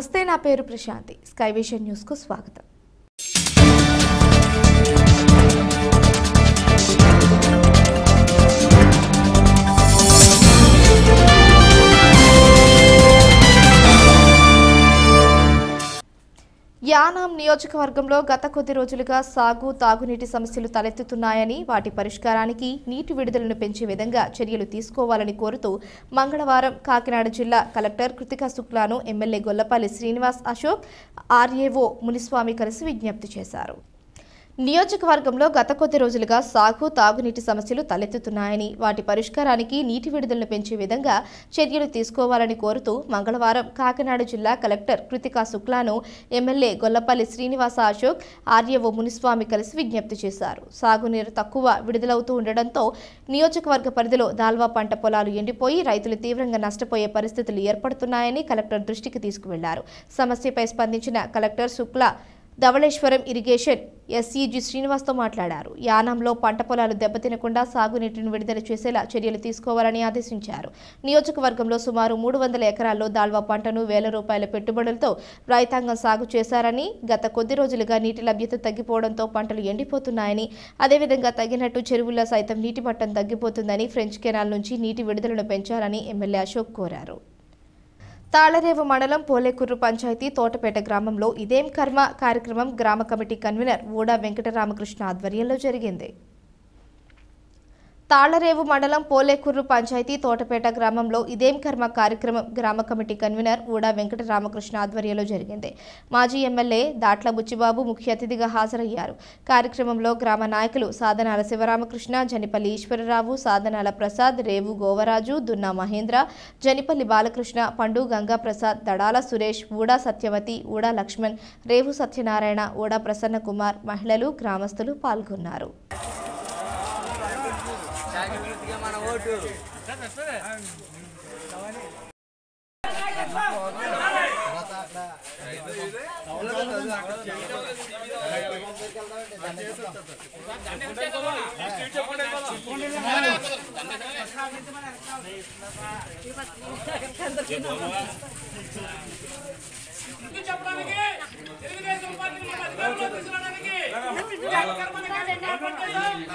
నమస్తే నా పేరు ప్రశాంతి స్కై విషన్ న్యూస్కు స్వాగతం యానాం నియోజకవర్గంలో గత కొద్ది రోజులుగా సాగు తాగునీటి సమస్యలు తలెత్తుతున్నాయని వాటి పరిష్కారానికి నీటి విడుదలను పెంచే విధంగా చర్యలు తీసుకోవాలని కోరుతూ మంగళవారం కాకినాడ జిల్లా కలెక్టర్ కృతికా శుక్లాను ఎమ్మెల్యే గొల్లపల్లి శ్రీనివాస్ అశోక్ ఆర్ఏఓ మునిస్వామి కలిసి విజ్ఞప్తి చేశారు నియోజకవర్గంలో గత కొద్ది రోజులుగా సాగు తాగునీటి సమస్యలు తలెత్తుతున్నాయని వాటి పరిష్కారానికి నీటి విడుదలను పెంచే విధంగా చర్యలు తీసుకోవాలని కోరుతూ మంగళవారం కాకినాడ జిల్లా కలెక్టర్ కృతికా శుక్లాను ఎమ్మెల్యే గొల్లపల్లి శ్రీనివాస అశోక్ ఆర్యఓ మునిస్వామి కలిసి విజ్ఞప్తి చేశారు సాగునీరు తక్కువ విడుదలవుతూ ఉండడంతో నియోజకవర్గ పరిధిలో దాల్వా పంట పొలాలు ఎండిపోయి రైతులు తీవ్రంగా నష్టపోయే పరిస్థితులు ఏర్పడుతున్నాయని కలెక్టర్ దృష్టికి తీసుకువెళ్లారు సమస్యపై స్పందించిన కలెక్టర్ శుక్లా ధవళేశ్వరం ఇరిగేషన్ ఎస్ఈజి శ్రీనివాస్తో మాట్లాడారు యానంలో పంట పొలాలు దెబ్బతినకుండా సాగునీటిని విడుదల చేసేలా చర్యలు తీసుకోవాలని ఆదేశించారు నియోజకవర్గంలో సుమారు మూడు వందల ఎకరాల్లో దాల్వా పంటను వేల రూపాయల పెట్టుబడులతో రైతాంగం సాగు చేశారని గత కొద్ది రోజులుగా నీటి లభ్యత తగ్గిపోవడంతో పంటలు ఎండిపోతున్నాయని అదేవిధంగా తగినట్టు చెరువుల్లో సైతం నీటి మట్టం తగ్గిపోతుందని ఫ్రెంచ్ కెనాల్ నుంచి నీటి విడుదలను పెంచాలని ఎమ్మెల్యే అశోక్ కోరారు తాళరేవు మండలం పోలేకుర్రు పంచాయతీ తోటపేట గ్రామంలో ఇదేం కర్మ కార్యక్రమం గ్రామ కమిటీ కన్వీనర్ ఊడా వెంకటరామకృష్ణ ఆధ్వర్యంలో జరిగింది తాళ్లరేవు మండలం పోలేకుర్రు పంచాయతీ తోటపేట గ్రామంలో ఇదేం కర్మ కార్యక్రమం గ్రామ కమిటీ కన్వీనర్ ఊడా వెంకట రామకృష్ణ ఆధ్వర్యంలో జరిగింది మాజీ ఎమ్మెల్యే దాట్ల బుచ్చిబాబు ముఖ్య అతిథిగా హాజరయ్యారు కార్యక్రమంలో గ్రామ నాయకులు సాధనాల శివరామకృష్ణ జనిపల్లి ఈశ్వరరావు సాధనాల ప్రసాద్ రేవు గోవరాజు దున్నా మహేంద్ర జనిపల్లి బాలకృష్ణ పండు గంగా ప్రసాద్ దడాల సురేష్ ఊడా సత్యవతి ఊడా లక్ష్మణ్ రేవు సత్యనారాయణ ఊడా ప్రసన్న కుమార్ మహిళలు గ్రామస్తులు పాల్గొన్నారు చెప్పడానికి తెలుగుదేశం పార్టీ మన అధికారంలో తీసుకురావడానికి కర్మని కాపాడుకోవడానికి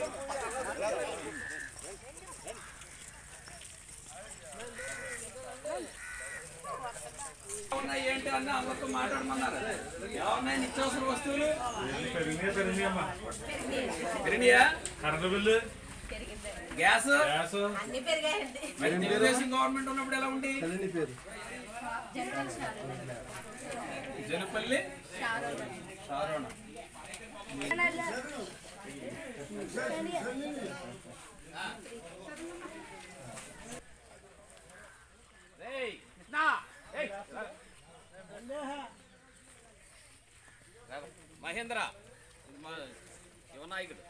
ఉన్నాయి ఏంటి అన్న అందరితో మాట్లాడమన్నారు ఏమన్నాయి నిత్యావసర వస్తువులు పెరిగినాయి పెరిగినాయమ్మా పెరిగినాయా కరెంటు బిల్లు గ్యాస్ గ్యాస్ మరి తెలుగుదేశం గవర్నమెంట్ ఉన్నప్పుడు ఎలా ఉంది జనపల్లి షారోణ ఏయ్, కృష్ణ, ఏయ్, రా. రా. మహేంద్ర ఇది మా యువ నాయకుడు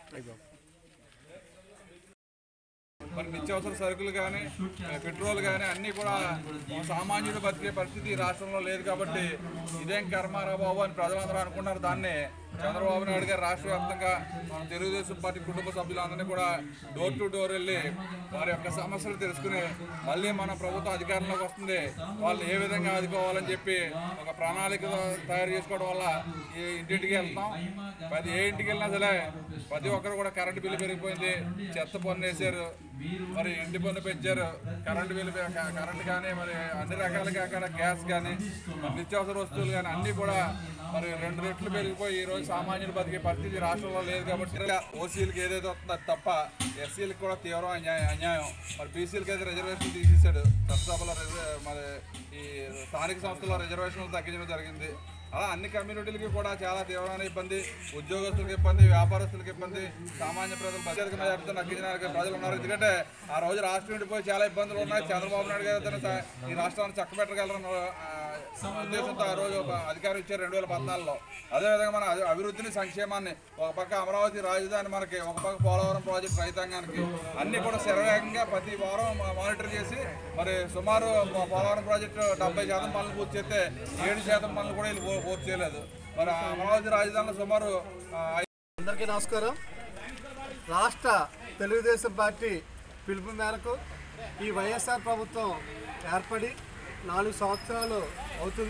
మరి నిత్యావసర సరుకులు కానీ పెట్రోల్ కానీ అన్నీ కూడా సామాన్యుడు బతికే పరిస్థితి ఈ రాష్ట్రంలో లేదు కాబట్టి ఇదేం కర్మారా బాబు అని ప్రజలందరూ అనుకున్నారు దాన్ని చంద్రబాబు నాయుడు గారు రాష్ట్ర వ్యాప్తంగా మన తెలుగుదేశం పార్టీ కుటుంబ సభ్యులందరినీ కూడా డోర్ టు డోర్ వెళ్ళి వారి యొక్క సమస్యలు తెలుసుకుని మళ్ళీ మన ప్రభుత్వం అధికారంలోకి వస్తుంది వాళ్ళు ఏ విధంగా ఆదుకోవాలని చెప్పి ఒక ప్రణాళిక తయారు చేసుకోవడం వల్ల ఈ ఇంటింటికి వెళ్తాం ప్రతి ఏ ఇంటికి వెళ్ళినా సరే ప్రతి ఒక్కరు కూడా కరెంటు బిల్లు పెరిగిపోయింది చెత్త పన్ను వేసారు మరి ఇంటి పన్ను పెంచారు కరెంటు బిల్లు పె- క- కరెంటు కానీ మరి అన్ని రకాలుగా అక్కడ గ్యాస్ కానీ మరి నిత్యావసర వస్తువులు కానీ అన్నీ కూడా మరి రెండు రెట్లు పెరిగిపోయి ఈ రోజు సామాన్యులు బతికే పరిస్థితి రాష్ట్రంలో లేదు కాబట్టి ఓసీలకు ఏదైతే వస్తుందో అది తప్ప ఎస్సీలకు కూడా తీవ్రం అన్యాయం అన్యాయం మరి బీసీలకు అయితే రిజర్వేషన్ తీసేశాడు చట్టసభలో రిజర్వే మరి ఈ స్థానిక సంస్థల్లో రిజర్వేషన్లు తగ్గించడం జరిగింది అలా అన్ని కమ్యూనిటీలకి కూడా చాలా తీవ్రమైన ఇబ్బంది ఉద్యోగస్తులకు ఇబ్బంది వ్యాపారస్తులకు ఇబ్బంది సామాన్య ప్రజలు ప్రజలకు మెజార్టీతో నగ్గించడానికి ప్రజలు ఉన్నారు ఎందుకంటే ఆ రోజు రాష్ట్రం విడిపోయి చాలా ఇబ్బందులు ఉన్నాయి చంద్రబాబు నాయుడు గారు తన స- ఈ రాష్ట్రాన్ని చక్కబెట్టగలరన్న ఆ, ఉద్దేశంతో ఆ రోజు ఒక అధికారం ఇచ్చారు రెండు వేల పద్నాలుగులో అదేవిధంగా మన అభి- అభివృద్ధిని సంక్షేమాన్ని ఒక పక్క అమరావతి రాజధాని మనకి ఒక పక్క పోలవరం ప్రాజెక్ట్ రైతాంగానికి అన్ని కూడా శరవేగంగా ప్రతి వారం మా- మానిటర్ చేసి మరి సుమారు పో- పోలవరం ప్రాజెక్టు డెబ్బై శాతం పనులు పూర్తి చేస్తే ఏడు శాతం పనులు కూడా వీళ్ళు పూ- పూర్తి చేయలేదు మరి ఆ అమరావతి రాజధానిలో సుమారు ఆ, అందరికీ నమస్కారం రాష్ట్ర తెలుగుదేశం పార్టీ పిలుపు మేరకు ఈ వైఎస్ఆర్ ప్రభుత్వం ఏర్పడి నాలుగు సంవత్సరాలు అవుతుంది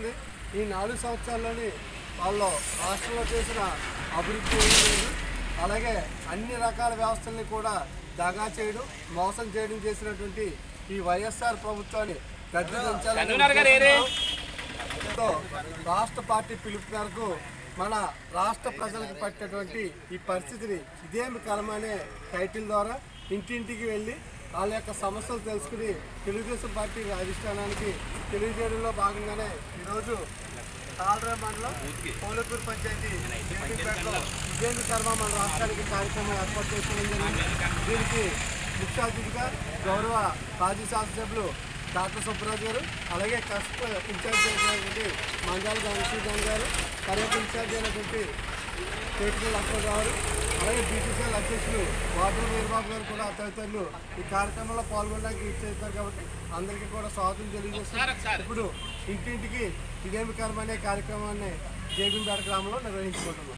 ఈ నాలుగు సంవత్సరాల్లోని వాళ్ళు రాష్ట్రంలో చేసిన అభివృద్ధి ఏమీ లేదు అలాగే అన్ని రకాల వ్యవస్థల్ని కూడా దగా చేయడం మోసం చేయడం చేసినటువంటి ఈ వైఎస్ఆర్ ప్రభుత్వాన్ని గద్దెదించాలని తో రాష్ట్ర పార్టీ పిలుపు మేరకు మన రాష్ట్ర ప్రజలకు పట్టినటువంటి ఈ పరిస్థితిని ఇదేమి కలమనే టైటిల్ ద్వారా ఇంటింటికి వెళ్ళి వాళ్ళ యొక్క సమస్యలు తెలుసుకుని తెలుగుదేశం పార్టీ అధిష్టానానికి తెలియజేయడంలో భాగంగానే ఈరోజు తాళరా మండలం పోలపూర్ పంచాయతీ జేడీపేటలో ఇదేమి కర్మ మన రాష్ట్రానికి కార్యక్రమం ఏర్పాటు చేసుకోవడం జరిగింది దీనికి ముఖ్య అతిథిగా గౌరవ మాజీ శాసనసభ్యులు డాక్టర్ సుబ్బరాజు గారు అలాగే కష్ట ఇన్ఛార్జ్ అయినటువంటి మంజాల గణేశ్వరరావు గారు కరెక్ట్ ఇన్ఛార్జ్ అయినటువంటి కేటీఆర్ లక్ష్మణ్ గారు అలాగే బీసీసీఎల్ అధ్యక్షులు వాటర్ వీరబాబు గారు కూడా తదితరులు ఈ కార్యక్రమంలో పాల్గొనడానికి ఇచ్చేస్తారు కాబట్టి అందరికీ కూడా స్వాగతం తెలియజేస్తున్నారు ఇప్పుడు ఇంటింటికి ఇదేమి కర్మ అనే కార్యక్రమాన్ని జేబీపేట గ్రామంలో నిర్వహించుకుంటున్నాం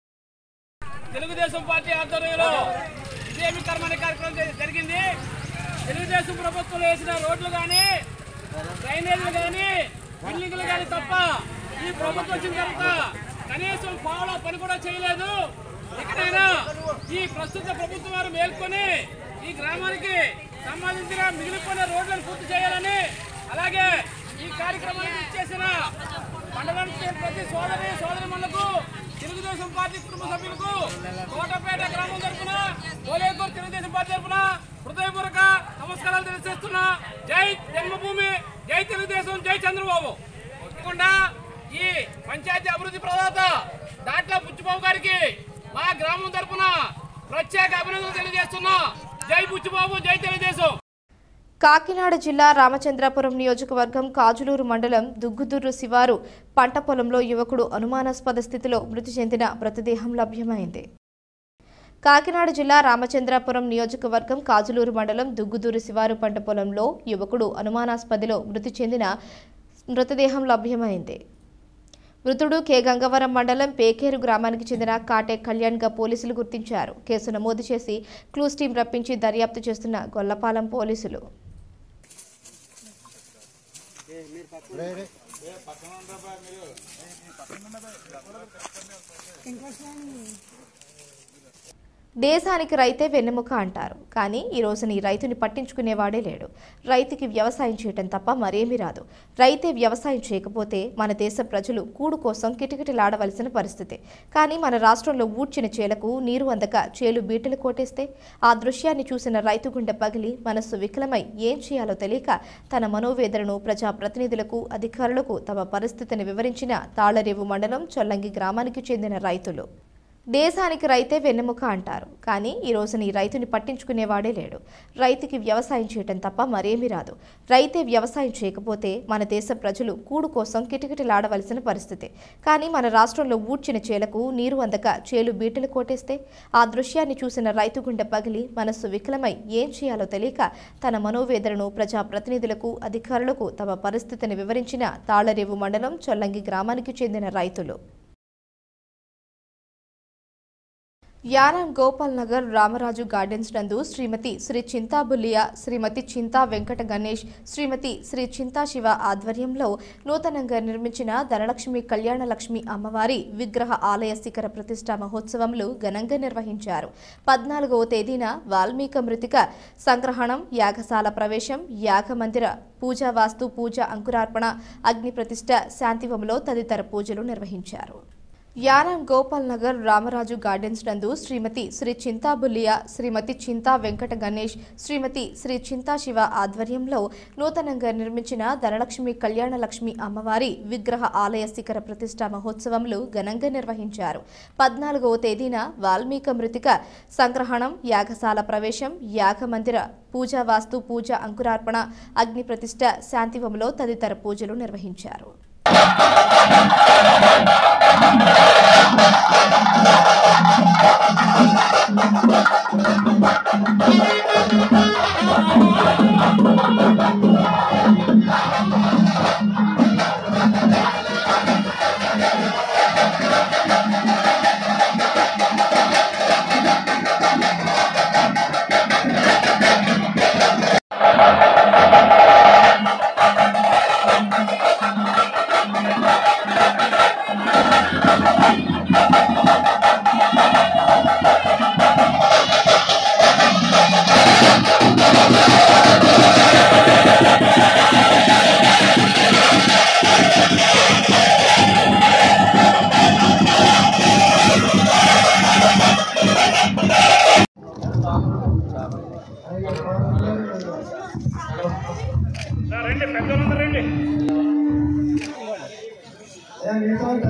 తెలుగుదేశం పార్టీ ఆధ్వర్యంలో ఇదేమి కర్మని కార్యక్రమం జరి- జరిగింది తెలుగుదేశం ప్రభుత్వం వేసిన రోడ్లు కానీ డ్రైనేజీలు కానీ బిల్డింగ్లు కానీ తప్ప ఈ ప్రభుత్వం వచ్చిన తర్వాత కనీసం పావుల పని కూడా చేయలేదు ఇకనైనా ఈ ప్రస్తుత ప్రభుత్వం వారు మేల్కొని ఈ గ్రామానికి సంబంధించిన మిగిలిపోయిన రోడ్లను పూర్తి చేయాలని అలాగే ఈ కార్యక్రమానికి ఇచ్చేసిన మండలానికి ప్రతి సోదరి సోదరిమణులకు తెలుగుదేశం పార్టీ కుటుంబ సభ్యులకు కోటపేట గ్రామం తరఫున కోలేకూరు తెలుగుదేశం పార్టీ తరఫున హృదయపూర్వక నమస్కారాలు తెలియజేస్తున్నా జై జన్మభూమి జై తెలుగుదేశం జై చంద్రబాబు తప్పకుండా ఈ పంచాయతీ అభివృద్ధి ప్రదాత దాంట్లో బుచ్చిబాబు గారికి మా గ్రామం తరఫున ప్రత్యేక అభినందనలు తెలియజేస్తున్నా జై బుచ్చిబాబు జై తెలుగుదేశం కాకినాడ జిల్లా రామచంద్రాపురం నియోజకవర్గం కాజులూరు మండలం దుగ్గుదుర్రు శివారు పంట పొలంలో యువకుడు అనుమానాస్పద స్థితిలో మృతి చెందిన మృతదేహం లభ్యమైంది కాకినాడ జిల్లా రామచంద్రాపురం నియోజకవర్గం కాజులూరు మండలం దుగ్గుదూరు శివారు పంట పొలంలో యువకుడు అనుమానాస్పదిలో మృతి చెందిన మృతదేహం లభ్యమైంది మృతుడు కె గంగవరం మండలం పేకేరు గ్రామానికి చెందిన కాటే కళ్యాణ్గా పోలీసులు గుర్తించారు కేసు నమోదు చేసి క్లూస్ టీం రప్పించి దర్యాప్తు చేస్తున్న గొల్లపాలెం పోలీసులు దేశానికి రైతే వెన్నెముక అంటారు కానీ ఈ రోజున ఈ రైతుని పట్టించుకునేవాడే లేడు రైతుకి వ్యవసాయం చేయటం తప్ప మరేమీ రాదు రైతే వ్యవసాయం చేయకపోతే మన దేశ ప్రజలు కూడు కోసం కిటకిటలాడవలసిన పరిస్థితి కానీ మన రాష్ట్రంలో ఊడ్చిన చేలకు నీరు అందక చేలు బీటలు కొట్టేస్తే ఆ దృశ్యాన్ని చూసిన రైతు గుండె పగిలి మనస్సు వికలమై ఏం చేయాలో తెలియక తన మనోవేదనను ప్రజాప్రతినిధులకు అధికారులకు తమ పరిస్థితిని వివరించిన తాళరేవు మండలం చొల్లంగి గ్రామానికి చెందిన రైతులు దేశానికి రైతే వెన్నెముక అంటారు కానీ ఈ రోజున ఈ రైతుని పట్టించుకునేవాడే లేడు రైతుకి వ్యవసాయం చేయటం తప్ప మరేమీ రాదు రైతే వ్యవసాయం చేయకపోతే మన దేశ ప్రజలు కూడు కోసం కిటకిటలాడవలసిన పరిస్థితి కానీ మన రాష్ట్రంలో ఊడ్చిన చేలకు నీరు అందక చేలు బీటలు కొట్టేస్తే ఆ దృశ్యాన్ని చూసిన రైతు గుండె పగిలి మనస్సు వికలమై ఏం చేయాలో తెలియక తన మనోవేదనను ప్రజాప్రతినిధులకు అధికారులకు తమ పరిస్థితిని వివరించిన తాళరేవు మండలం చొల్లంగి గ్రామానికి చెందిన రైతులు యానం గోపాల్ నగర్ రామరాజు గార్డెన్స్ నందు శ్రీమతి శ్రీ చింతా బుల్లియ శ్రీమతి చింతా వెంకట గణేష్ శ్రీమతి శ్రీ చింతా శివ ఆధ్వర్యంలో నూతనంగా నిర్మించిన ధనలక్ష్మి కళ్యాణలక్ష్మి అమ్మవారి విగ్రహ ఆలయ శిఖర ప్రతిష్ఠా మహోత్సవంలు ఘనంగా నిర్వహించారు పద్నాలుగవ తేదీన వాల్మీక మృతిక సంగ్రహణం యాగశాల ప్రవేశం యాగ మందిర పూజా వాస్తు పూజ అంకురార్పణ అగ్ని ప్రతిష్ఠ శాంతివంలో తదితర పూజలు నిర్వహించారు యానం గోపాల్ నగర్ రామరాజు గార్డెన్స్ నందు శ్రీమతి శ్రీ చింతా బుల్లియ శ్రీమతి చింతా వెంకట గణేష్ శ్రీమతి శ్రీ చింతా శివ ఆధ్వర్యంలో నూతనంగా నిర్మించిన ధనలక్ష్మి కళ్యాణలక్ష్మి అమ్మవారి విగ్రహ ఆలయ శిఖర ప్రతిష్ఠా మహోత్సవంలు ఘనంగా నిర్వహించారు పద్నాలుగవ తేదీన వాల్మీక మృతిక సంగ్రహణం యాగశాల ప్రవేశం యాగ మందిర పూజా వాస్తు పూజ అంకురార్పణ అగ్ని ప్రతిష్ఠ శాంతివంలో తదితర పూజలు నిర్వహించారు ¡Vamos!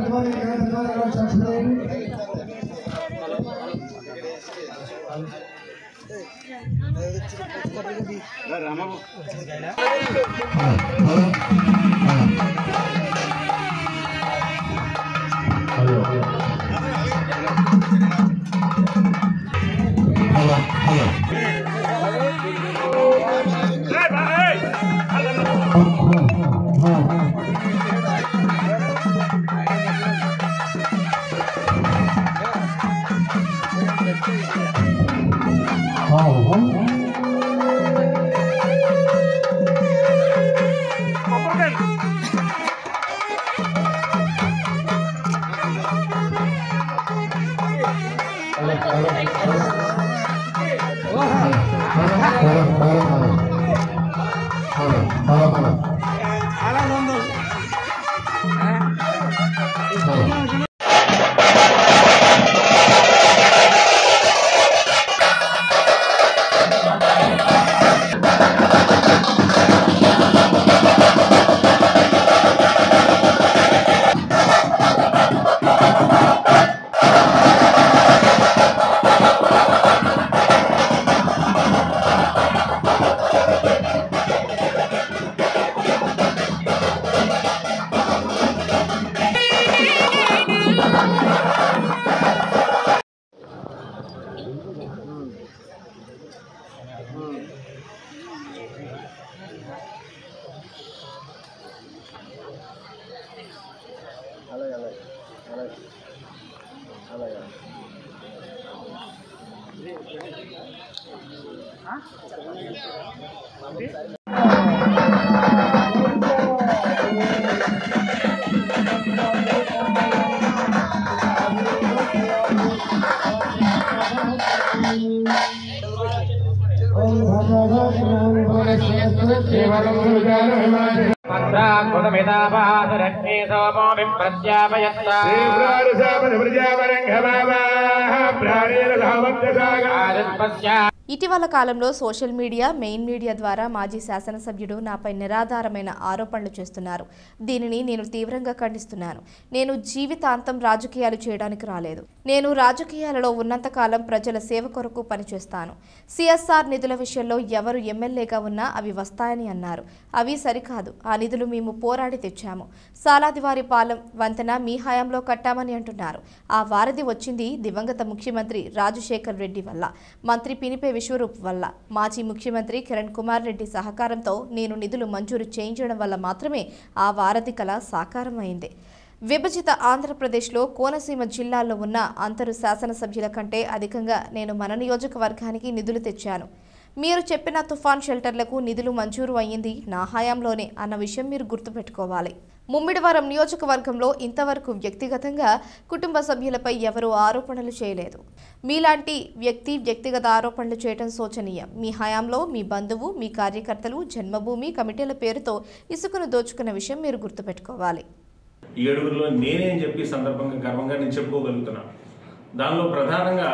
పద్రాకృతమితాపాసరశ్మీ సోమో విప్రత్యాపయత్తా ఆదిత్పస్యా ఇటీవల కాలంలో సోషల్ మీడియా మెయిన్ మీడియా ద్వారా మాజీ శాసనసభ్యుడు నాపై నిరాధారమైన ఆరోపణలు చేస్తున్నారు దీనిని నేను తీవ్రంగా ఖండిస్తున్నాను నేను జీవితాంతం రాజకీయాలు చేయడానికి రాలేదు నేను రాజకీయాలలో ఉన్నంతకాలం ప్రజల సేవ కొరకు పనిచేస్తాను సిఎస్ఆర్ నిధుల విషయంలో ఎవరు ఎమ్మెల్యేగా ఉన్నా అవి వస్తాయని అన్నారు అవి సరికాదు ఆ నిధులు మేము పోరాడి తెచ్చాము సాలాదివారి పాలెం వంతెన మీ హయాంలో కట్టామని అంటున్నారు ఆ వారధి వచ్చింది దివంగత ముఖ్యమంత్రి రాజశేఖర్ రెడ్డి వల్ల మంత్రి పినిపే విశ్వరూప్ వల్ల మాజీ ముఖ్యమంత్రి కిరణ్ కుమార్ రెడ్డి సహకారంతో నేను నిధులు మంజూరు చేయించడం వల్ల మాత్రమే ఆ వారధి కళ సాకారమైంది విభజిత ఆంధ్రప్రదేశ్లో కోనసీమ జిల్లాల్లో ఉన్న అంతరు శాసనసభ్యుల కంటే అధికంగా నేను మన నియోజకవర్గానికి నిధులు తెచ్చాను మీరు చెప్పిన తుఫాన్ షెల్టర్లకు నిధులు మంజూరు అయ్యింది నా హయాంలోనే అన్న విషయం మీరు గుర్తుపెట్టుకోవాలి ముమ్మిడివరం నియోజకవర్గంలో ఇంతవరకు వ్యక్తిగతంగా కుటుంబ సభ్యులపై ఎవరూ ఆరోపణలు చేయలేదు మీలాంటి వ్యక్తి వ్యక్తిగత ఆరోపణలు చేయడం శోచనీయం మీ హయాంలో మీ బంధువు మీ కార్యకర్తలు జన్మభూమి కమిటీల పేరుతో ఇసుకను దోచుకున్న విషయం మీరు గుర్తుపెట్టుకోవాలి ఈ ఏడుగురిలో నేనేం చెప్పి ఈ సందర్భంగా గర్వంగా నేను చెప్పుకోగలుగుతున్నా దానిలో ప్రధానంగా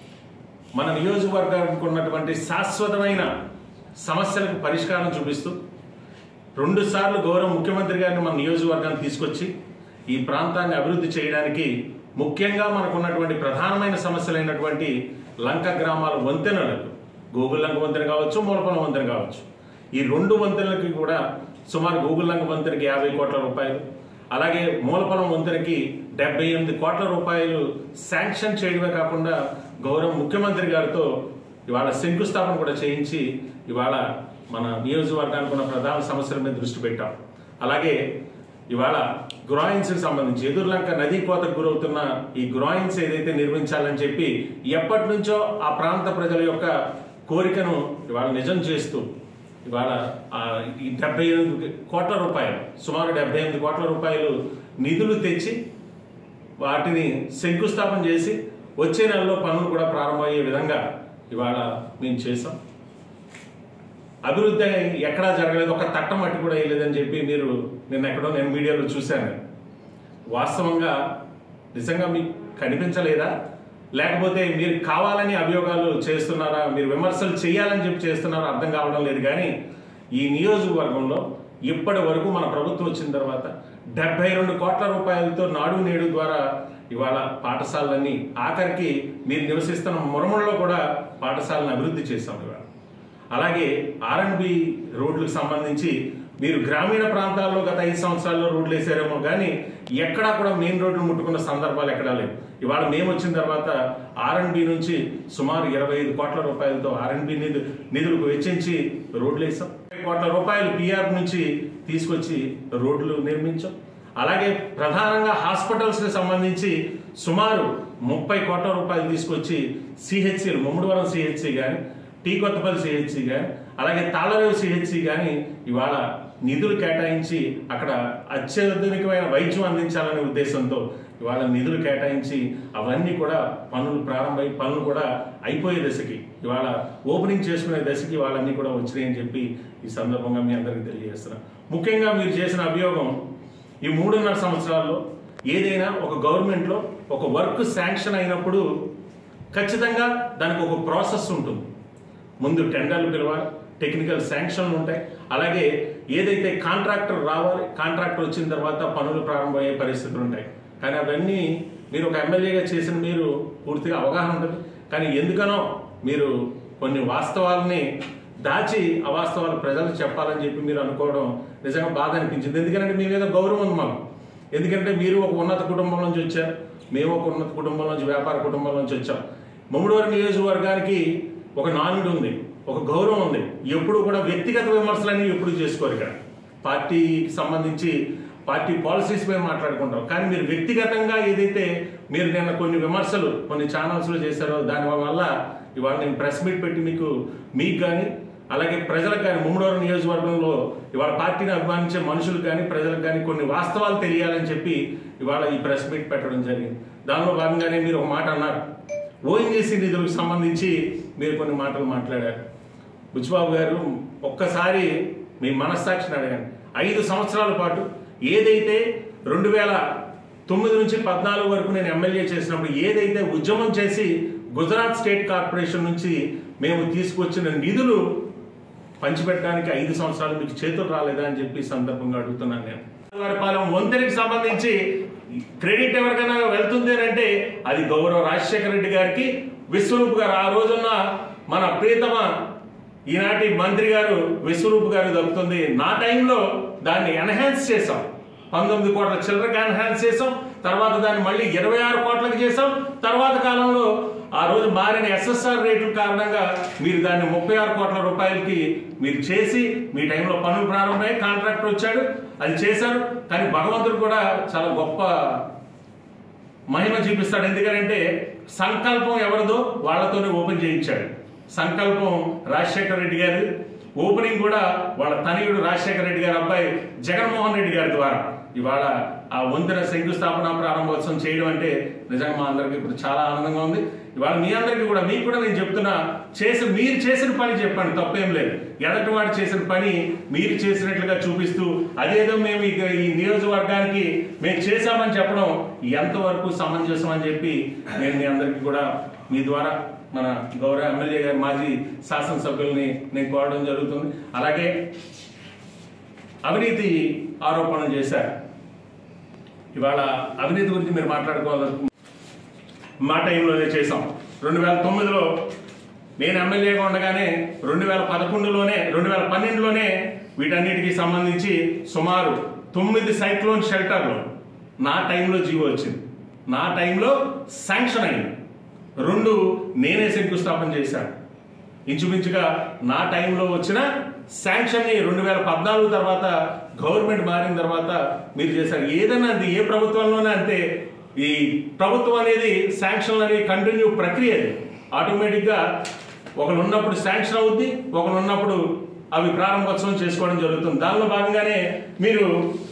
మన నియోజకవర్గానికి ఉన్నటువంటి శాశ్వతమైన సమస్యలకు పరిష్కారం చూపిస్తూ రెండు సార్లు గౌరవ ముఖ్యమంత్రి గారిని మన నియోజకవర్గాన్ని తీసుకొచ్చి ఈ ప్రాంతాన్ని అభివృద్ధి చేయడానికి ముఖ్యంగా మనకు ఉన్నటువంటి ప్రధానమైన సమస్యలైనటువంటి లంక గ్రామాల వంతెనలకు గూగుల్ లంక వంతెన కావచ్చు మూలపొలం వంతెన కావచ్చు ఈ రెండు వంతెనలకి కూడా సుమారు గూగుల్ లంక వంతెనకి యాభై కోట్ల రూపాయలు అలాగే మూలపొలం వంతెనకి డెబ్బై ఎనిమిది కోట్ల రూపాయలు శాంక్షన్ చేయడమే కాకుండా గౌరవ ముఖ్యమంత్రి గారితో ఇవాళ శంకుస్థాపన కూడా చేయించి ఇవాళ మన నియోజకవర్గానికి ఉన్న ప్రధాన సమస్యల మీద దృష్టి పెట్టాం అలాగే ఇవాళ గ్రాయిన్స్ సంబంధించి ఎదుర్లంక నదీ కోతకు గురవుతున్న ఈ గ్రాయిన్స్ ఏదైతే నిర్మించాలని చెప్పి ఎప్పటి నుంచో ఆ ప్రాంత ప్రజల యొక్క కోరికను ఇవాళ నిజం చేస్తూ ఇవాళ ఆ ఈ డెబ్బై ఎనిమిది కోట్ల రూపాయలు సుమారు డెబ్బై ఎనిమిది కోట్ల రూపాయలు నిధులు తెచ్చి వాటిని శంకుస్థాపన చేసి వచ్చే నెలలో పనులు కూడా ప్రారంభమయ్యే విధంగా ఇవాళ మేము చేసాం అభివృద్ధి ఎక్కడా జరగలేదు ఒక తట్టం మట్టి కూడా వేయలేదని చెప్పి మీరు నిన్న ఎక్కడో నేను మీడియాలో చూశాను వాస్తవంగా నిజంగా మీకు కనిపించలేదా లేకపోతే మీరు కావాలని అభియోగాలు చేస్తున్నారా మీరు విమర్శలు చేయాలని చెప్పి చేస్తున్నారా అర్థం కావడం లేదు కానీ ఈ నియోజకవర్గంలో ఇప్పటి వరకు మన ప్రభుత్వం వచ్చిన తర్వాత డెబ్బై రెండు కోట్ల రూపాయలతో నాడు నేడు ద్వారా ఇవాళ పాఠశాలన్నీ ఆఖరికి మీరు నివసిస్తున్న మురమల్లో కూడా పాఠశాలను అభివృద్ధి చేశాం ఇవాళ అలాగే ఆర్ఎండ్బి రోడ్లకు సంబంధించి మీరు గ్రామీణ ప్రాంతాల్లో గత ఐదు సంవత్సరాల్లో రోడ్లు వేసారేమో కానీ ఎక్కడా కూడా మెయిన్ రోడ్లు ముట్టుకున్న సందర్భాలు ఎక్కడా లేవు ఇవాళ మేము వచ్చిన తర్వాత ఆర్ఎండ్బి నుంచి సుమారు ఇరవై ఐదు కోట్ల రూపాయలతో ఆర్ఎండ్బి నిధు నిధులకు వెచ్చించి రోడ్లు వేసాం ఇరవై కోట్ల రూపాయలు పిఆర్ నుంచి తీసుకొచ్చి రోడ్లు నిర్మించాం అలాగే ప్రధానంగా హాస్పిటల్స్ కి సంబంధించి సుమారు ముప్పై కోట్ల రూపాయలు తీసుకొచ్చి సిహెచ్సి ముమ్మడివరం సిహెచ్సి కానీ టీ కొత్తపల్లి సిహెచ్సి కానీ అలాగే తాళరేవు సిహెచ్సి కానీ ఇవాళ నిధులు కేటాయించి అక్కడ అత్యాధునికమైన వైద్యం అందించాలనే ఉద్దేశంతో ఇవాళ నిధులు కేటాయించి అవన్నీ కూడా పనులు ప్రారంభమై పనులు కూడా అయిపోయే దశకి ఇవాళ ఓపెనింగ్ చేసుకునే దశకి వాళ్ళన్నీ కూడా వచ్చినాయని చెప్పి ఈ సందర్భంగా మీ అందరికీ తెలియజేస్తున్నాను ముఖ్యంగా మీరు చేసిన అభియోగం ఈ మూడున్నర సంవత్సరాల్లో ఏదైనా ఒక గవర్నమెంట్లో ఒక వర్క్ శాంక్షన్ అయినప్పుడు ఖచ్చితంగా దానికి ఒక ప్రాసెస్ ఉంటుంది ముందు టెండర్లు పిలవాలి టెక్నికల్ శాంక్షన్లు ఉంటాయి అలాగే ఏదైతే కాంట్రాక్టర్ రావాలి కాంట్రాక్టర్ వచ్చిన తర్వాత పనులు ప్రారంభమయ్యే పరిస్థితులు ఉంటాయి కానీ అవన్నీ మీరు ఒక ఎమ్మెల్యేగా చేసిన మీరు పూర్తిగా అవగాహన ఉంటుంది కానీ ఎందుకనో మీరు కొన్ని వాస్తవాలని దాచి అవాస్తవాలు ప్రజలకు చెప్పాలని చెప్పి మీరు అనుకోవడం నిజంగా బాధ అనిపించింది ఎందుకంటే మీ మీద గౌరవం ఉంది మాకు ఎందుకంటే మీరు ఒక ఉన్నత కుటుంబం నుంచి వచ్చారు మేము ఒక ఉన్నత కుటుంబం నుంచి వ్యాపార కుటుంబం నుంచి వచ్చాం ముమ్మడివారి నియోజకవర్గానికి ఒక నానుడు ఉంది ఒక గౌరవం ఉంది ఎప్పుడు కూడా వ్యక్తిగత విమర్శలన్నీ ఎప్పుడు చేసుకోరు ఇక్కడ పార్టీకి సంబంధించి పార్టీ పాలసీస్ మీద మాట్లాడుకుంటాం కానీ మీరు వ్యక్తిగతంగా ఏదైతే మీరు నిన్న కొన్ని విమర్శలు కొన్ని ఛానల్స్లో చేశారో దాని వల్ల ఇవాళ నేను ప్రెస్ మీట్ పెట్టి మీకు మీకు కానీ అలాగే ప్రజలకు కానీ ముమ్మడివారం నియోజకవర్గంలో ఇవాళ పార్టీని అభిమానించే మనుషులకు కానీ ప్రజలకు కానీ కొన్ని వాస్తవాలు తెలియాలని చెప్పి ఇవాళ ఈ ప్రెస్ మీట్ పెట్టడం జరిగింది దానిలో భాగంగానే మీరు ఒక మాట అన్నారు ఓఎన్జీసీ నిధులకు సంబంధించి మీరు కొన్ని మాటలు మాట్లాడారు బుచ్చిబాబు గారు ఒక్కసారి మీ మనస్సాక్షిని అడగండి ఐదు సంవత్సరాల పాటు ఏదైతే రెండు వేల తొమ్మిది నుంచి పద్నాలుగు వరకు నేను ఎమ్మెల్యే చేసినప్పుడు ఏదైతే ఉద్యమం చేసి గుజరాత్ స్టేట్ కార్పొరేషన్ నుంచి మేము తీసుకొచ్చిన నిధులు పంచిపెట్టడానికి ఐదు సంవత్సరాలు మీకు చేతులు రాలేదా అని చెప్పి ఈ సందర్భంగా అడుగుతున్నాను నేను పాలెం వంతెనకి సంబంధించి క్రెడిట్ ఎవరికైనా వెళ్తుంది అని అంటే అది గౌరవ రాజశేఖర రెడ్డి గారికి విశ్వరూప్ గారు ఆ రోజున్న మన ప్రియతమ ఈనాటి మంత్రి గారు విశ్వరూప్ గారు దక్కుతుంది నా టైంలో దాన్ని ఎన్హాన్స్ చేసాం పంతొమ్మిది కోట్ల చిల్లరకి ఎన్హాన్స్ చేసాం తర్వాత దాన్ని మళ్ళీ ఇరవై ఆరు కోట్లకి చేసాం తర్వాత కాలంలో ఆ రోజు మారిన ఎస్ఎస్ఆర్ రేట్ల కారణంగా మీరు దాన్ని ముప్పై ఆరు కోట్ల రూపాయలకి మీరు చేసి మీ టైంలో పనులు ప్రారంభమై కాంట్రాక్టర్ వచ్చాడు అది చేశారు కానీ భగవంతుడు కూడా చాలా గొప్ప మహిమ చూపిస్తాడు ఎందుకంటే సంకల్పం ఎవరిదో వాళ్ళతోనే ఓపెన్ చేయించాడు సంకల్పం రాజశేఖర రెడ్డి గారి ఓపెనింగ్ కూడా వాళ్ళ తనయుడు రాజశేఖర రెడ్డి గారి అబ్బాయి జగన్మోహన్ రెడ్డి గారి ద్వారా ఇవాళ ఆ వంతెన శంకుస్థాపన ప్రారంభోత్సవం చేయడం అంటే నిజంగా మా అందరికీ ఇప్పుడు చాలా ఆనందంగా ఉంది ఇవాళ మీ అందరికీ కూడా మీకు కూడా నేను చెప్తున్నా చేసి మీరు చేసిన పని చెప్పండి తప్పేం లేదు ఎదటి వాడు చేసిన పని మీరు చేసినట్లుగా చూపిస్తూ అదేదో మేము ఇక ఈ నియోజకవర్గానికి మేము చేశామని చెప్పడం ఎంతవరకు సమంజసం అని చెప్పి నేను మీ అందరికీ కూడా మీ ద్వారా మన గౌరవ ఎమ్మెల్యే గారి మాజీ శాసనసభ్యుల్ని నేను కోరడం జరుగుతుంది అలాగే అవినీతి ఆరోపణలు చేశారు ఇవాళ అవినీతి గురించి మీరు మాట్లాడుకోవాలి మా టైంలోనే చేసాం రెండు వేల తొమ్మిదిలో నేను ఎమ్మెల్యేగా ఉండగానే రెండు వేల పదకొండులోనే రెండు వేల పన్నెండులోనే వీటన్నిటికీ సంబంధించి సుమారు తొమ్మిది సైక్లోన్ షెల్టర్లు నా టైంలో జీవో వచ్చింది నా టైంలో శాంక్షన్ అయింది రెండు నేనే శంకుస్థాపన చేశాను ఇంచుమించుగా నా టైంలో వచ్చిన శాంక్షన్ ని రెండు వేల పద్నాలుగు తర్వాత గవర్నమెంట్ మారిన తర్వాత మీరు చేశారు ఏదైనా అది ఏ ప్రభుత్వంలోనే అంతే ఈ ప్రభుత్వం అనేది శాంక్షన్ అనేది కంటిన్యూ ప్రక్రియ అది ఆటోమేటిక్గా ఒకరు ఉన్నప్పుడు శాంక్షన్ అవుద్ది ఒకరు ఉన్నప్పుడు అవి ప్రారంభోత్సవం చేసుకోవడం జరుగుతుంది దానిలో భాగంగానే మీరు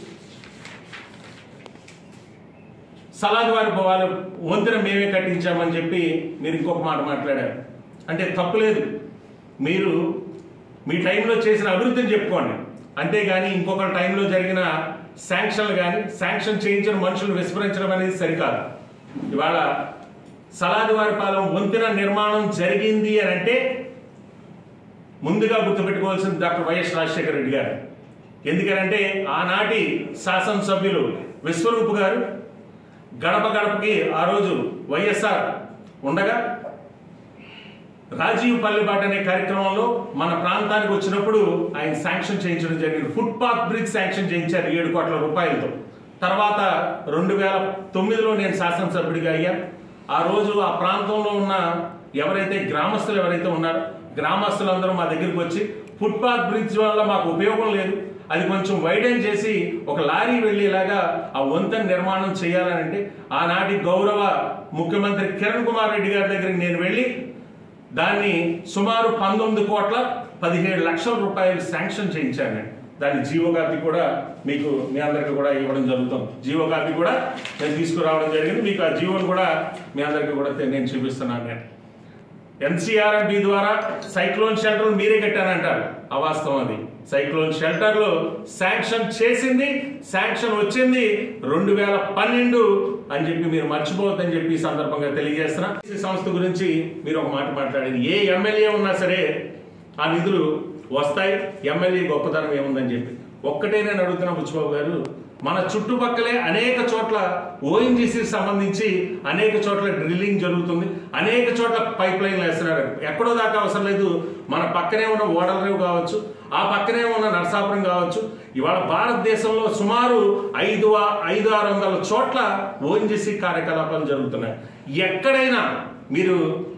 సలాది వారి వాళ్ళ వంతెన మేమే కట్టించామని చెప్పి మీరు ఇంకొక మాట మాట్లాడారు అంటే తప్పులేదు మీరు మీ టైంలో చేసిన అభివృద్ధిని చెప్పుకోండి అంతేగాని ఇంకొక టైంలో జరిగిన శాంక్షన్లు కానీ శాంక్షన్ చేయించిన మనుషులు విస్మరించడం అనేది సరికాదు ఇవాళ సలాదివారి పాలెం వంతెన నిర్మాణం జరిగింది అని అంటే ముందుగా గుర్తుపెట్టుకోవాల్సింది డాక్టర్ వైఎస్ రాజశేఖర రెడ్డి గారు ఎందుకనంటే ఆనాటి శాసనసభ్యులు విశ్వరూప్ గారు గడప గడపకి ఆ రోజు వైఎస్ఆర్ ఉండగా రాజీవ్ పల్లెబాట్ అనే కార్యక్రమంలో మన ప్రాంతానికి వచ్చినప్పుడు ఆయన శాంక్షన్ చేయించడం జరిగింది ఫుట్పాత్ బ్రిడ్జ్ శాంక్షన్ చేయించారు ఏడు కోట్ల రూపాయలతో తర్వాత రెండు వేల తొమ్మిదిలో నేను శాసనసభ్యుడిగా అయ్యా ఆ రోజు ఆ ప్రాంతంలో ఉన్న ఎవరైతే గ్రామస్తులు ఎవరైతే ఉన్నారో గ్రామస్తులందరూ మా దగ్గరికి వచ్చి ఫుట్పాత్ బ్రిడ్జ్ వల్ల మాకు ఉపయోగం లేదు అది కొంచెం వైడెన్ చేసి ఒక లారీ వెళ్ళేలాగా ఆ వంతెన నిర్మాణం చేయాలని అంటే ఆనాటి గౌరవ ముఖ్యమంత్రి కిరణ్ కుమార్ రెడ్డి గారి దగ్గరికి నేను వెళ్ళి దాన్ని సుమారు పంతొమ్మిది కోట్ల పదిహేడు లక్షల రూపాయలు శాంక్షన్ చేయించాను దాని జీవో కాపీ కూడా మీకు మీ అందరికీ కూడా ఇవ్వడం జరుగుతుంది జీవో కాపీ కూడా నేను తీసుకురావడం జరిగింది మీకు ఆ జీవోని కూడా మీ అందరికీ కూడా తె- నేను చూపిస్తున్నాను నేను ఎన్సీఆర్ఎంపి ద్వారా సైక్లోన్ షెల్టర్ మీరే కట్టానంటారు అవాస్తవం అది సైక్లోన్ షెల్టర్లు శాంక్షన్ చేసింది శాంక్షన్ వచ్చింది రెండు వేల పన్నెండు అని చెప్పి మీరు మర్చిపోవద్దని చెప్పి ఈ సందర్భంగా తెలియజేస్తున్నా ఈ సంస్థ గురించి మీరు ఒక మాట మాట్లాడేది ఏ ఎమ్మెల్యే ఉన్నా సరే ఆ నిధులు వస్తాయి ఎమ్మెల్యే గొప్పతనం ఏముందని చెప్పి ఒక్కటే నేను అడుగుతున్నా బుచ్చిబాబు గారు మన చుట్టుపక్కలే అనేక చోట్ల ఓఎన్జీసీ సంబంధించి అనేక చోట్ల డ్రిల్లింగ్ జరుగుతుంది అనేక చోట్ల పైప్ లైన్లు వేస్తున్నారు ఎక్కడో దాకా అవసరం లేదు మన పక్కనే ఉన్న ఓడలరేవు కావచ్చు ఆ పక్కనే ఉన్న నరసాపురం కావచ్చు ఇవాళ భారతదేశంలో సుమారు ఐదు ఆ- ఐదు ఆరు వందల చోట్ల ఓఎన్జీసీ కార్యకలాపాలు జరుగుతున్నాయి ఎక్కడైనా మీరు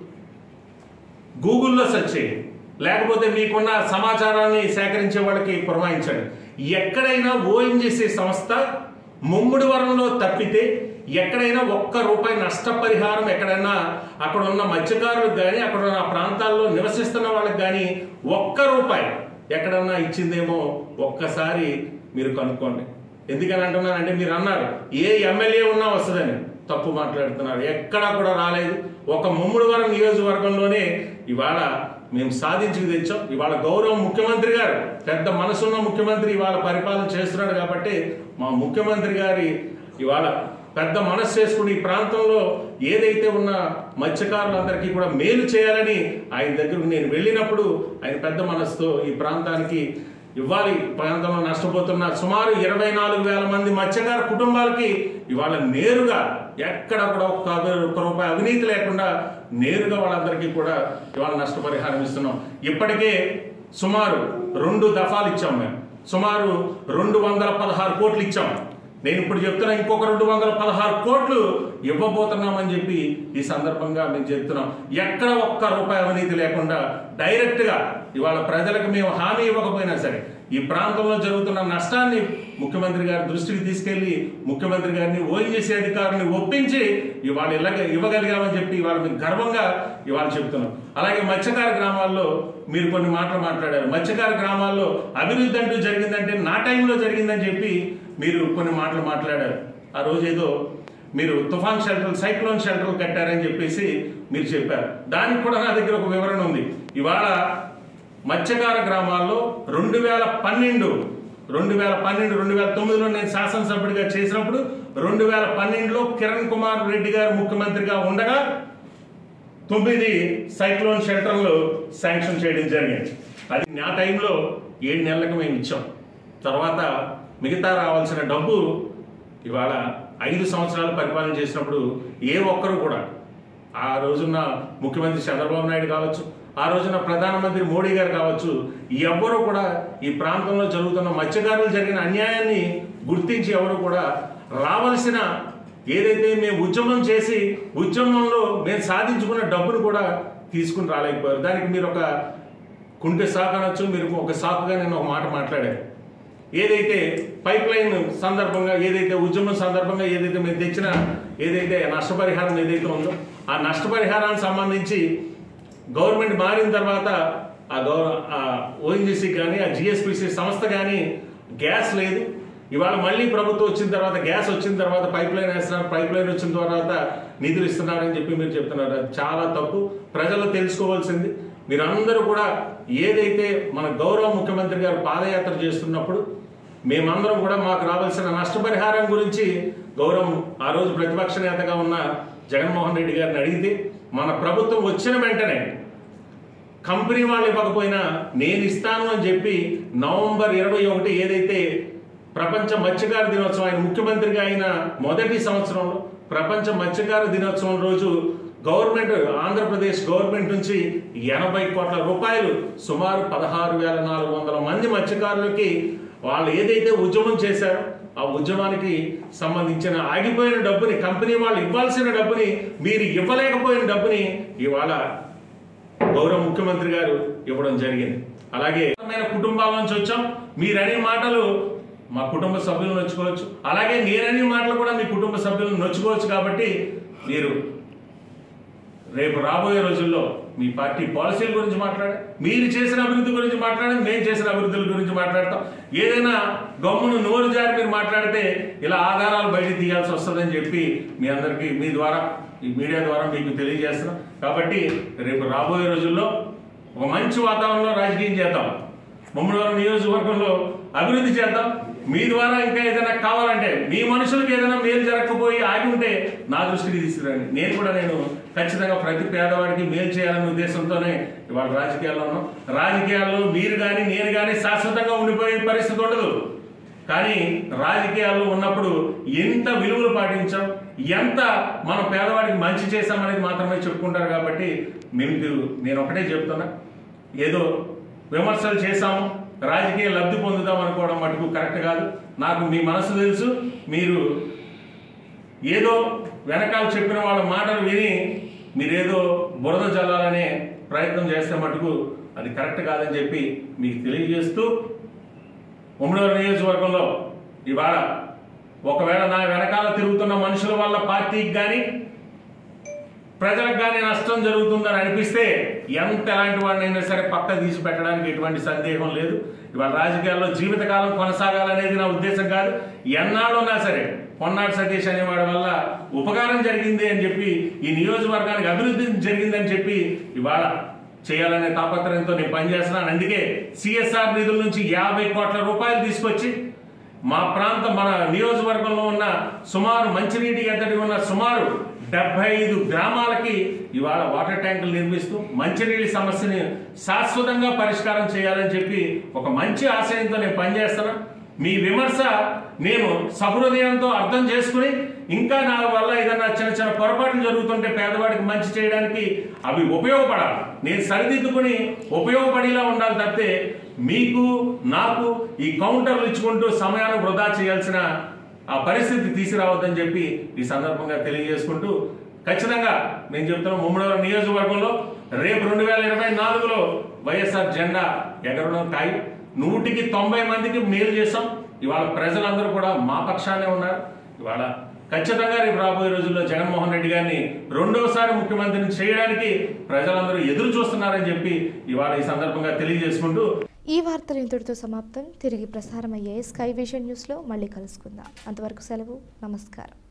గూగుల్లో సెర్చ్ చేయండి లేకపోతే మీకున్న సమాచారాన్ని సేకరించే వాళ్ళకి పురమాయించండి ఎక్కడైనా ఓఎన్జీసీ సంస్థ ముమ్ముడి వరంలో తప్పితే ఎక్కడైనా ఒక్క రూపాయి నష్టపరిహారం ఎక్కడైనా అక్కడ ఉన్న మత్స్యకారులకు కానీ అక్కడ ఉన్న ఆ ప్రాంతాల్లో నివసిస్తున్న వాళ్ళకి కానీ ఒక్క రూపాయి ఎక్కడన్నా ఇచ్చిందేమో ఒక్కసారి మీరు కనుక్కోండి ఎందుకని అంటున్నానంటే మీరు అన్నారు ఏ ఎమ్మెల్యే ఉన్నా వస్తుందని తప్పు మాట్లాడుతున్నారు ఎక్కడా కూడా రాలేదు ఒక ముమ్మిడివరం నియోజకవర్గంలోనే ఇవాళ మేము సాధించి తెచ్చాం ఇవాళ గౌరవ ముఖ్యమంత్రి గారు పెద్ద మనసున్న ముఖ్యమంత్రి ఇవాళ పరిపాలన చేస్తున్నాడు కాబట్టి మా ముఖ్యమంత్రి గారి ఇవాళ పెద్ద మనసు చేసుకుని ఈ ప్రాంతంలో ఏదైతే ఉన్న మత్స్యకారులందరికీ కూడా మేలు చేయాలని ఆయన దగ్గరకు నేను వెళ్ళినప్పుడు ఆయన పెద్ద మనసుతో ఈ ప్రాంతానికి ఇవ్వాలి ప్రాంతంలో నష్టపోతున్న సుమారు ఇరవై నాలుగు వేల మంది మత్స్యకార కుటుంబాలకి ఇవాళ నేరుగా ఎక్కడ కూడా ఒక్క అవి- ఒక్క రూపాయి అవినీతి లేకుండా నేరుగా వాళ్ళందరికీ కూడా ఇవాళ నష్టపరిహారం ఇస్తున్నాం ఇప్పటికే సుమారు రెండు దఫాలు ఇచ్చాం మేము సుమారు రెండు వందల పదహారు కోట్లు ఇచ్చాం నేను ఇప్పుడు చెప్తున్నా ఇంకొక రెండు వందల పదహారు కోట్లు ఇవ్వబోతున్నామని చెప్పి ఈ సందర్భంగా మేము చెప్తున్నాం ఎక్కడ ఒక్క రూపాయి అవినీతి లేకుండా డైరెక్ట్ గా ఇవాళ ప్రజలకు మేము హామీ ఇవ్వకపోయినా సరే ఈ ప్రాంతంలో జరుగుతున్న నష్టాన్ని ముఖ్యమంత్రి గారి దృష్టికి తీసుకెళ్లి ముఖ్యమంత్రి గారిని ఓఎన్జీసీ అధికారులను ఒప్పించి ఇవాళ ఇలాగ ఇవ్వగలిగామని చెప్పి ఇవాళ మేము గర్వంగా ఇవాళ చెప్తున్నాం అలాగే మత్స్యకార గ్రామాల్లో మీరు కొన్ని మాటలు మాట్లాడారు మత్స్యకార గ్రామాల్లో అభివృద్ధి అంటూ జరిగిందంటే నా టైంలో జరిగిందని చెప్పి మీరు కొన్ని మాటలు మాట్లాడారు ఆ రోజు ఏదో మీరు తుఫాన్ షెల్టర్ సైక్లోన్ షెల్టర్ కట్టారని చెప్పేసి మీరు చెప్పారు దానికి కూడా నా దగ్గర ఒక వివరణ ఉంది ఇవాళ మత్స్యకార గ్రామాల్లో రెండు వేల పన్నెండు రెండు వేల పన్నెండు రెండు వేల తొమ్మిదిలో నేను శాసనసభ్యుడిగా చేసినప్పుడు రెండు వేల పన్నెండులో కిరణ్ కుమార్ రెడ్డి గారు ముఖ్యమంత్రిగా ఉండగా తొమ్మిది సైక్లోన్ షెల్టర్లు శాంక్షన్ చేయడం జరిగింది అది నా టైంలో ఏడు నెలలకు మేము ఇచ్చాం తర్వాత మిగతా రావాల్సిన డబ్బు ఇవాళ ఐదు సంవత్సరాలు పరిపాలన చేసినప్పుడు ఏ ఒక్కరు కూడా ఆ రోజున్న ముఖ్యమంత్రి చంద్రబాబు నాయుడు కావచ్చు ఆ రోజున ప్రధానమంత్రి మోడీ గారు కావచ్చు ఎవ్వరూ కూడా ఈ ప్రాంతంలో జరుగుతున్న మత్స్యకారులు జరిగిన అన్యాయాన్ని గుర్తించి ఎవరు కూడా రావలసిన ఏదైతే మేము ఉద్యమం చేసి ఉద్యమంలో మేము సాధించుకున్న డబ్బును కూడా తీసుకుని రాలేకపోయారు దానికి మీరు ఒక కుంటి సాకు అనొచ్చు మీరు ఒక సాకుగా నేను ఒక మాట మాట్లాడాను ఏదైతే పైప్ లైన్ సందర్భంగా ఏదైతే ఉద్యమం సందర్భంగా ఏదైతే మేము తెచ్చిన ఏదైతే నష్టపరిహారం ఏదైతే ఉందో ఆ నష్టపరిహారానికి సంబంధించి గవర్నమెంట్ మారిన తర్వాత ఆ గౌరవ ఆ ఓఎన్జీసీ కానీ ఆ జిఎస్పిసి సంస్థ కానీ గ్యాస్ లేదు ఇవాళ మళ్ళీ ప్రభుత్వం వచ్చిన తర్వాత గ్యాస్ వచ్చిన తర్వాత పైప్ లైన్ వేస్తున్నారు పైప్ లైన్ వచ్చిన తర్వాత నిధులు ఇస్తున్నారని చెప్పి మీరు చెప్తున్నారు అది చాలా తప్పు ప్రజలు తెలుసుకోవాల్సింది మీరందరూ కూడా ఏదైతే మన గౌరవ ముఖ్యమంత్రి గారు పాదయాత్ర చేస్తున్నప్పుడు మేమందరం కూడా మాకు రావాల్సిన నష్టపరిహారం గురించి గౌరవం ఆ రోజు ప్రతిపక్ష నేతగా ఉన్న జగన్మోహన్ రెడ్డి గారిని అడిగితే మన ప్రభుత్వం వచ్చిన వెంటనే కంపెనీ వాళ్ళు ఇవ్వకపోయినా నేను ఇస్తాను అని చెప్పి నవంబర్ ఇరవై ఒకటి ఏదైతే ప్రపంచ మత్స్యకార దినోత్సవం ఆయన ముఖ్యమంత్రిగా అయిన మొదటి సంవత్సరంలో ప్రపంచ మత్స్యకార దినోత్సవం రోజు గవర్నమెంట్ ఆంధ్రప్రదేశ్ గవర్నమెంట్ నుంచి ఎనభై కోట్ల రూపాయలు సుమారు పదహారు వేల నాలుగు వందల మంది మత్స్యకారులకి వాళ్ళు ఏదైతే ఉద్యమం చేశారో ఆ ఉద్యమానికి సంబంధించిన ఆగిపోయిన డబ్బుని కంపెనీ వాళ్ళు ఇవ్వాల్సిన డబ్బుని మీరు ఇవ్వలేకపోయిన డబ్బుని ఇవాళ గౌరవ ముఖ్యమంత్రి గారు ఇవ్వడం జరిగింది అలాగే అందమైన కుటుంబాల నుంచి వచ్చాం మీరనే మాటలు మా కుటుంబ సభ్యులను నొచ్చుకోవచ్చు అలాగే నేననే మాటలు కూడా మీ కుటుంబ సభ్యులను నొచ్చుకోవచ్చు కాబట్టి మీరు రేపు రాబోయే రోజుల్లో మీ పార్టీ పాలసీల గురించి మాట్లాడే మీరు చేసిన అభివృద్ధి గురించి మాట్లాడండి మేము చేసిన అభివృద్ధుల గురించి మాట్లాడతాం ఏదైనా గమ్మును నోరు జారి మీరు మాట్లాడితే ఇలా ఆధారాలు బయట తీయాల్సి వస్తుందని చెప్పి మీ అందరికీ మీ ద్వారా ఈ మీడియా ద్వారా మీకు తెలియజేస్తున్నాం కాబట్టి రేపు రాబోయే రోజుల్లో ఒక మంచి వాతావరణంలో రాజకీయం చేద్దాం ముమ్మడివరం నియోజకవర్గంలో అభివృద్ధి చేద్దాం మీ ద్వారా ఇంకా ఏదైనా కావాలంటే మీ మనుషులకు ఏదైనా మేలు జరగకపోయి ఆగి ఉంటే నా దృష్టికి తీసుకురండి నేను కూడా నేను ఖచ్చితంగా ప్రతి పేదవాడికి మేలు చేయాలనే ఉద్దేశంతోనే ఇవాళ రాజకీయాల్లో ఉన్నాం రాజకీయాల్లో మీరు కానీ నేను కానీ శాశ్వతంగా ఉండిపోయే పరిస్థితి ఉండదు కానీ రాజకీయాల్లో ఉన్నప్పుడు ఎంత విలువలు పాటించాం ఎంత మనం పేదవాడికి మంచి చేశామనేది మాత్రమే చెప్పుకుంటారు కాబట్టి మీకు నేను ఒకటే చెప్తున్నా ఏదో విమర్శలు చేశాము రాజకీయ లబ్ధి పొందుదాం అనుకోవడం మటుకు కరెక్ట్ కాదు నాకు మీ మనసు తెలుసు మీరు ఏదో వెనకాల చెప్పిన వాళ్ళ మాటలు విని మీరేదో బురద జల్లాలనే ప్రయత్నం చేస్తే మటుకు అది కరెక్ట్ కాదని చెప్పి మీకు తెలియజేస్తూ ఉమ్మడివారి నియోజకవర్గంలో ఇవాళ ఒకవేళ నా వెనకాల తిరుగుతున్న మనుషుల వల్ల పార్టీకి కానీ ప్రజలకు కానీ నష్టం జరుగుతుందని అనిపిస్తే ఎంత ఎలాంటి వాడినైనా సరే పక్క తీసి పెట్టడానికి ఎటువంటి సందేహం లేదు ఇవాళ రాజకీయాల్లో జీవితకాలం కొనసాగాలనేది నా ఉద్దేశం కాదు ఎన్నాళ్ళున్నా సరే పొన్నాడు సతీష్ అనేవాడి వల్ల ఉపకారం జరిగింది అని చెప్పి ఈ నియోజకవర్గానికి అభివృద్ధి జరిగిందని చెప్పి ఇవాళ చేయాలనే తాపత్రయంతో నేను పనిచేస్తున్నాను అందుకే సిఎస్ఆర్ నిధుల నుంచి యాభై కోట్ల రూపాయలు తీసుకొచ్చి మా ప్రాంతం మన నియోజకవర్గంలో ఉన్న సుమారు మంచినీటి ఎద్దడి ఉన్న సుమారు డెబ్బై ఐదు గ్రామాలకి ఇవాళ వాటర్ ట్యాంకులు నిర్మిస్తూ మంచినీటి సమస్యని శాశ్వతంగా పరిష్కారం చేయాలని చెప్పి ఒక మంచి ఆశయంతో నేను పనిచేస్తాను మీ విమర్శ నేను సహృదయంతో అర్థం చేసుకుని ఇంకా నా వల్ల ఏదైనా చిన్న చిన్న పొరపాట్లు జరుగుతుంటే పేదవాడికి మంచి చేయడానికి అవి ఉపయోగపడాలి నేను సరిదిద్దుకుని ఉపయోగపడేలా ఉండాలి తప్పితే మీకు నాకు ఈ కౌంటర్లు ఇచ్చుకుంటూ సమయాన్ని వృధా చేయాల్సిన ఆ పరిస్థితి తీసుకురావద్దని చెప్పి ఈ సందర్భంగా తెలియజేసుకుంటూ ఖచ్చితంగా నేను చెప్తున్నా ముమ్మడివరం నియోజకవర్గంలో రేపు రెండు వేల ఇరవై నాలుగులో వైఎస్ఆర్ జెండా ఎగరడం ఖాయి నూటికి తొంభై మందికి మేలు చేశాం ఇవాళ ప్రజలందరూ కూడా మా పక్షానే ఉన్నారు ఇవాళ ఖచ్చితంగా రేపు రాబోయే రోజుల్లో జగన్మోహన్ రెడ్డి గారిని రెండోసారి ముఖ్యమంత్రిని చేయడానికి ప్రజలందరూ ఎదురు చూస్తున్నారని చెప్పి ఇవాళ ఈ సందర్భంగా తెలియజేసుకుంటూ ఈ వార్తలు ఇంతటితో సమాప్తం తిరిగి ప్రసారం అయ్యే స్కై విజన్ న్యూస్లో మళ్ళీ కలుసుకుందాం అంతవరకు సెలవు నమస్కారం